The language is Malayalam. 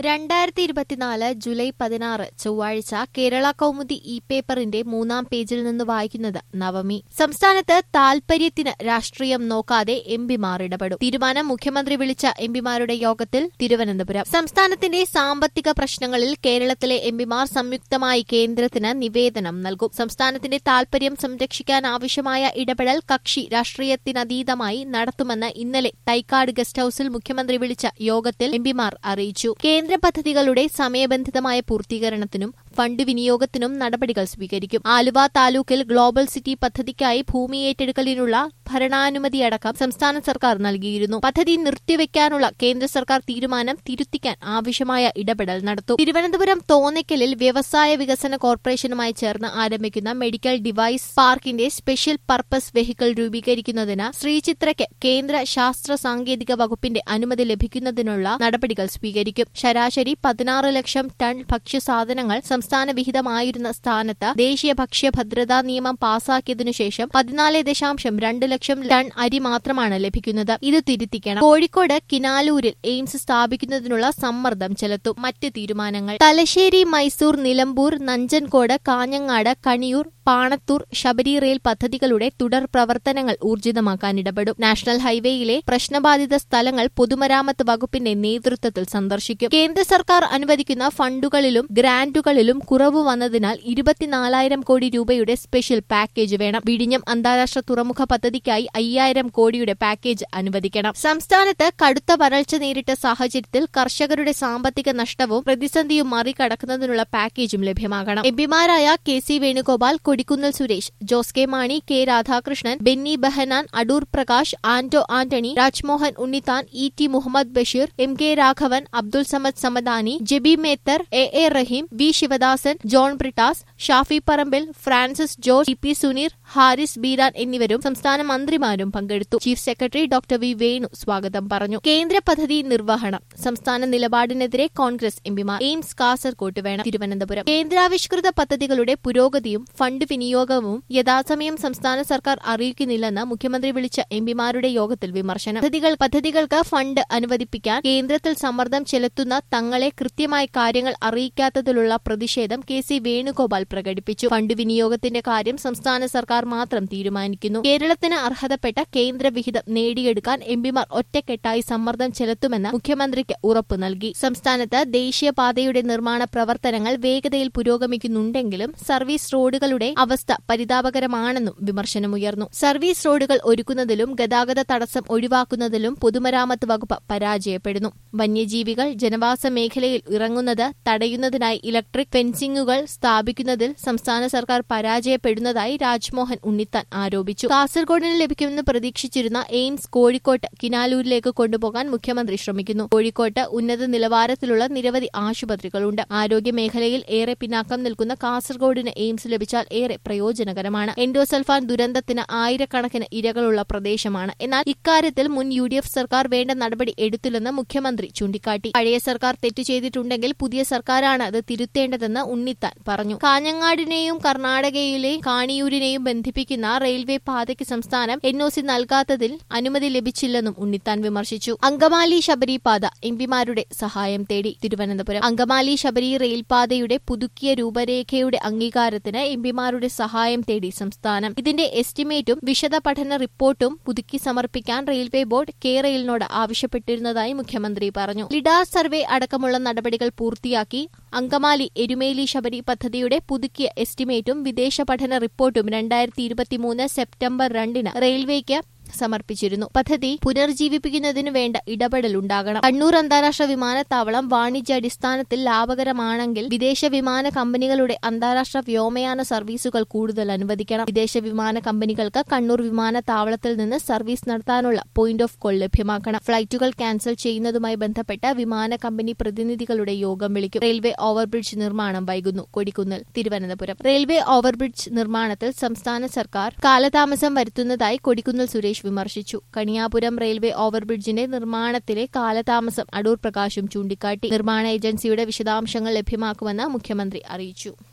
രണ്ടായിരത്തി ഇരുപത്തിനാല് ജൂലൈ പതിനാറ് ചൊവ്വാഴ്ച കേരള കൗമുദി ഇ പേപ്പറിന്റെ മൂന്നാം പേജിൽ നിന്ന് വായിക്കുന്നത് നവമി സംസ്ഥാനത്ത് താൽപര്യത്തിന് രാഷ്ട്രീയം നോക്കാതെ എംപിമാർ ഇടപെടും തീരുമാനം മുഖ്യമന്ത്രി വിളിച്ച എംപിമാരുടെ യോഗത്തിൽ തിരുവനന്തപുരം സംസ്ഥാനത്തിന്റെ സാമ്പത്തിക പ്രശ്നങ്ങളിൽ കേരളത്തിലെ എംപിമാർ സംയുക്തമായി കേന്ദ്രത്തിന് നിവേദനം നൽകും സംസ്ഥാനത്തിന്റെ താൽപര്യം സംരക്ഷിക്കാൻ ആവശ്യമായ ഇടപെടൽ കക്ഷി രാഷ്ട്രീയത്തിനതീതമായി നടത്തുമെന്ന് ഇന്നലെ തൈക്കാട് ഗസ്റ്റ് ഹൌസിൽ മുഖ്യമന്ത്രി വിളിച്ച യോഗത്തിൽ എംപിമാർ അറിയിച്ചു കേന്ദ്ര പദ്ധതികളുടെ സമയബന്ധിതമായ പൂർത്തീകരണത്തിനും ഫണ്ട് വിനിയോഗത്തിനും നടപടികൾ സ്വീകരിക്കും ആലുവ താലൂക്കിൽ ഗ്ലോബൽ സിറ്റി പദ്ധതിക്കായി ഭൂമി ഏറ്റെടുക്കലിനുള്ള ഭരണാനുമതിയടക്കം സംസ്ഥാന സർക്കാർ നൽകിയിരുന്നു പദ്ധതി നിർത്തിവെക്കാനുള്ള കേന്ദ്ര സർക്കാർ തീരുമാനം തിരുത്തിക്കാൻ ആവശ്യമായ ഇടപെടൽ നടത്തും തിരുവനന്തപുരം തോന്നയ്ക്കലിൽ വ്യവസായ വികസന കോർപ്പറേഷനുമായി ചേർന്ന് ആരംഭിക്കുന്ന മെഡിക്കൽ ഡിവൈസ് പാർക്കിന്റെ സ്പെഷ്യൽ പർപ്പസ് വെഹിക്കിൾ രൂപീകരിക്കുന്നതിന് ശ്രീചിത്രയ്ക്ക് കേന്ദ്ര ശാസ്ത്ര സാങ്കേതിക വകുപ്പിന്റെ അനുമതി ലഭിക്കുന്നതിനുള്ള നടപടികൾ സ്വീകരിക്കും ശരാശരി പതിനാറ് ലക്ഷം ടൺ ഭക്ഷ്യസാധനങ്ങൾ സംസ്ഥാന വിഹിതമായിരുന്ന സ്ഥാനത്ത് ദേശീയ ഭക്ഷ്യ ഭദ്രതാ നിയമം പാസാക്കിയതിനു ശേഷം പതിനാല് ദശാംശം രണ്ട് ലക്ഷം ടൺ അരി മാത്രമാണ് ലഭിക്കുന്നത് ഇത് തിരുത്തിക്കണം കോഴിക്കോട് കിനാലൂരിൽ എയിംസ് സ്ഥാപിക്കുന്നതിനുള്ള സമ്മർദ്ദം ചെലുത്തും മറ്റ് തീരുമാനങ്ങൾ തലശ്ശേരി മൈസൂർ നിലമ്പൂർ നഞ്ചൻകോട് കാഞ്ഞങ്ങാട് കണിയൂർ പാണത്തൂർ ശബരി റെയിൽ പദ്ധതികളുടെ തുടർ പ്രവർത്തനങ്ങൾ ഊർജിതമാക്കാൻ ഇടപെടും നാഷണൽ ഹൈവേയിലെ പ്രശ്നബാധിത സ്ഥലങ്ങൾ പൊതുമരാമത്ത് വകുപ്പിന്റെ നേതൃത്വത്തിൽ സന്ദർശിക്കും കേന്ദ്ര സർക്കാർ അനുവദിക്കുന്ന ഫണ്ടുകളിലും ഗ്രാന്റുകളിലും കുറവ് വന്നതിനാൽ ഇരുപത്തിനാലായിരം കോടി രൂപയുടെ സ്പെഷ്യൽ പാക്കേജ് വേണം വിഴിഞ്ഞം അന്താരാഷ്ട്ര തുറമുഖ പദ്ധതിക്കായി അയ്യായിരം കോടിയുടെ പാക്കേജ് അനുവദിക്കണം സംസ്ഥാനത്ത് കടുത്ത വരൾച്ച നേരിട്ട സാഹചര്യത്തിൽ കർഷകരുടെ സാമ്പത്തിക നഷ്ടവും പ്രതിസന്ധിയും മറികടക്കുന്നതിനുള്ള പാക്കേജും ലഭ്യമാകണം എംപിമാരായ K C Venugopal Kodikunnil Suresh Jose K Mani K Radhakrishnan Benny Behanan Adoor Prakash Anto Antony Rajmohan Unnithan E T Muhammad Basheer M K Raghavan Abdul Samad Samadani Jebi Mather A A Rahim V Sivadasan John Brittas Shafi Parambil Francis George T P Suneer Haris Beeran എന്നിവരും സംസ്ഥാന മന്ത്രിമാരും പങ്കെടുത്തു chief secretary doctor V Venu സ്വാഗതം പറഞ്ഞു കേന്ദ്ര പദ്ധതി നിർവഹണം സംസ്ഥാന നിലപാടിനെതിരെ കോൺഗ്രസ് എംപിമാർ എയിംസ് കാസർകോട്ട് വേണം തിരുവനന്തപുരം കേന്ദ്രാവിഷ്കൃത പദ്ധതികളുടെ പുരോഗതിയും ഫണ്ട് വിനിയോഗവും യഥാസമയം സംസ്ഥാന സർക്കാർ അറിയിക്കുന്നില്ലെന്ന് മുഖ്യമന്ത്രി വിളിച്ച എംപിമാരുടെ യോഗത്തിൽ വിമർശനം പദ്ധതികൾ പദ്ധതികൾക്ക് ഫണ്ട് അനുവദിപ്പിക്കാൻ കേന്ദ്രത്തിൽ സമ്മർദ്ദം ചെലുത്തുന്ന തങ്ങളെ കൃത്യമായി കാര്യങ്ങൾ അറിയിക്കാത്തതിലുള്ള പ്രതിഷേധം കെ സി വേണുഗോപാൽ പ്രകടിപ്പിച്ചു ഫണ്ട് വിനിയോഗത്തിന്റെ കാര്യം സംസ്ഥാന സർക്കാർ മാത്രം തീരുമാനിക്കുന്നു കേരളത്തിന് അർഹതപ്പെട്ട കേന്ദ്ര വിഹിതം നേടിയെടുക്കാൻ എംപിമാർ ഒറ്റക്കെട്ടായി സമ്മർദ്ദം ചെലുത്തുമെന്ന് മുഖ്യമന്ത്രിക്ക് ഉറപ്പു നൽകി സംസ്ഥാനത്ത് ദേശീയപാതയുടെ നിർമ്മാണ പ്രവർത്തനങ്ങൾ വേഗതയിൽ പുരോഗമിക്കുന്നുണ്ടെങ്കിലും സർവീസ് റോഡുകളുടെ അവസ്ഥ പരിതാപകരമാണെന്നും വിമർശനമുയർന്നു സർവീസ് റോഡുകൾ ഒരുക്കുന്നതിലും ഗതാഗത തടസ്സം ഒഴിവാക്കുന്നതിലും പൊതുമരാമത്ത് വകുപ്പ് പരാജയപ്പെടുന്നു വന്യജീവികൾ ജനവാസ മേഖലയിൽ ഇറങ്ങുന്നത് തടയുന്നതിനായി ഇലക്ട്രിക് ഫെൻസിംഗുകൾ സ്ഥാപിക്കുന്നതിൽ സംസ്ഥാന സർക്കാർ പരാജയപ്പെടുന്നതായി രാജ്മോഹൻ ഉണ്ണിത്താൻ ആരോപിച്ചു കാസർഗോഡിന് ലഭിക്കുമെന്ന് പ്രതീക്ഷിച്ചിരുന്ന എയിംസ് കോഴിക്കോട്ട് കിനാലൂരിലേക്ക് കൊണ്ടുപോകാൻ മുഖ്യമന്ത്രി ശ്രമിക്കുന്നു കോഴിക്കോട്ട് ഉന്നത നിലവാരത്തിലുള്ള നിരവധി ആശുപത്രികളുണ്ട് ആരോഗ്യ മേഖലയിൽ ഏറെ പിന്നാക്കം നിൽക്കുന്ന കാസർഗോഡിന് എയിംസ് ലഭിച്ചാൽ ഏറെ പ്രയോജനകരമാണ് എൻഡോസൾഫാൻ ദുരന്തത്തിന് ആയിരക്കണക്കിന് ഇരകളുള്ള പ്രദേശമാണ് എന്നാൽ ഇക്കാര്യത്തിൽ മുൻ യു ഡി എഫ് സർക്കാർ വേണ്ട നടപടി എടുത്തില്ലെന്ന് മുഖ്യമന്ത്രി ചൂണ്ടിക്കാട്ടി പഴയ സർക്കാർ തെറ്റു ചെയ്തിട്ടുണ്ടെങ്കിൽ പുതിയ സർക്കാരാണ് അത് തിരുത്തേണ്ടതെന്ന് ഉണ്ണിത്താൻ പറഞ്ഞു കാഞ്ഞങ്ങാടിനെയും കർണാടകയിലെ കാണിയൂരിനെയും ബന്ധിപ്പിക്കുന്ന റെയിൽവേ പാതയ്ക്ക് സംസ്ഥാനം എൻ ഒ സി നൽകാത്തതിൽ അനുമതി ലഭിച്ചില്ലെന്നും ഉണ്ണിത്താൻ വിമർശിച്ചു അങ്കമാലി ശബരി പാത എംപിമാരുടെ സഹായം തേടി തിരുവനന്തപുരം അങ്കമാലി ശബരി റെയിൽപാതയുടെ പുതുക്കിയ രൂപരേഖയുടെ അംഗീകാരത്തിന് എംപിമാരുടെ സഹായം തേടി സംസ്ഥാനം ഇതിന്റെ എസ്റ്റിമേറ്റും വിശദ പഠന റിപ്പോർട്ടും പുതുക്കി സമർപ്പിക്കാൻ റെയിൽവേ ബോർഡ് കെ റെയിലിനോട് ആവശ്യപ്പെട്ടിരുന്നതായി മുഖ്യമന്ത്രി പറഞ്ഞു ലിഡാർ സർവേ അടക്കമുള്ള നടപടികൾ പൂർത്തിയാക്കി അങ്കമാലി എരുമേലി ശബരി പദ്ധതിയുടെ പുതുക്കിയ എസ്റ്റിമേറ്റും വിദേശ പഠന റിപ്പോർട്ടും രണ്ടായിരത്തി ഇരുപത്തിമൂന്ന് സെപ്റ്റംബർ രണ്ടിന് റെയിൽവേക്ക് സമർപ്പിച്ചിരുന്നു പദ്ധതി പുനർജീവിപ്പിക്കുന്നതിനു വേണ്ട ഇടപെടലുണ്ടാകണം കണ്ണൂർ അന്താരാഷ്ട്ര വിമാനത്താവളം വാണിജ്യാടിസ്ഥാനത്തിൽ ലാഭകരമാണെങ്കിൽ വിദേശ വിമാന കമ്പനികളുടെ അന്താരാഷ്ട്ര വ്യോമയാന സർവീസുകൾ കൂടുതൽ അനുവദിക്കണം വിദേശ വിമാന കമ്പനികൾക്ക് കണ്ണൂർ വിമാനത്താവളത്തിൽ നിന്ന് സർവീസ് നടത്താനുള്ള പോയിന്റ് ഓഫ് കോൾ ലഭ്യമാക്കണം ഫ്ലൈറ്റുകൾ ക്യാൻസൽ ചെയ്യുന്നതുമായി ബന്ധപ്പെട്ട വിമാന കമ്പനി പ്രതിനിധികളുടെ യോഗം വിളിക്കും റെയിൽവേ ഓവർബ്രിഡ്ജ് നിർമ്മാണം വൈകുന്നു കൊടിക്കുന്നിൽ തിരുവനന്തപുരം റെയിൽവേ ഓവർബ്രിഡ്ജ് നിർമ്മാണത്തിൽ സംസ്ഥാന സർക്കാർ കാലതാമസം വരുത്തുന്നതായി കൊടിക്കുന്നിൽ സുരേഷ് വിമർശിച്ചു കണിയാപുരം റെയിൽവേ ഓവർബ്രിഡ്ജിന്റെ നിർമ്മാണത്തിലെ കാലതാമസം അടൂർ പ്രകാശും ചൂണ്ടിക്കാട്ടി നിർമ്മാണ ഏജൻസിയുടെ വിശദാംശങ്ങൾ ലഭ്യമാക്കുമെന്ന് മുഖ്യമന്ത്രി അറിയിച്ചു